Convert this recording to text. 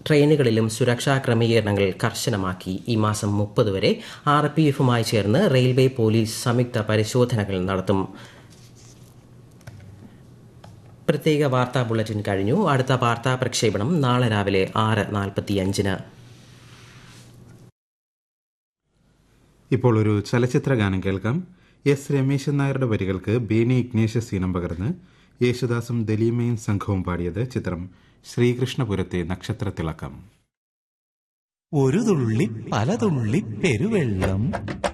ട്രെയിനുകളിലും സുരക്ഷാ ക്രമീകരണങ്ങൾ കർശനമാക്കി ഈ മാസം മുപ്പത് വരെ ആർ പി എഫുമായി ചേർന്ന് റെയിൽവേ പോലീസ് സംയുക്ത പരിശോധനകൾ നടത്തും പ്രത്യേക വാർത്താ ബുള്ളറ്റിൻ കഴിഞ്ഞു അടുത്ത വാർത്താ പ്രക്ഷേപണം നാളെ രാവിലെ ആറ് നാൽപ്പത്തിയഞ്ചിന് ഇപ്പോൾ ഒരു ചലച്ചിത്ര ഗാനം കേൾക്കാം എസ് രമേശൻ നായരുടെ വരികൾക്ക് ബേനി ഇഗ്നേഷ്യസ് ഈണം പകർന്ന് യേശുദാസും ദലീമയും സംഘവും പാടിയത് ചിത്രം ശ്രീകൃഷ്ണപുരത്തെ നക്ഷത്രത്തിളക്കം ഒരു തുള്ളി പല തുള്ളി പെരുവെള്ളം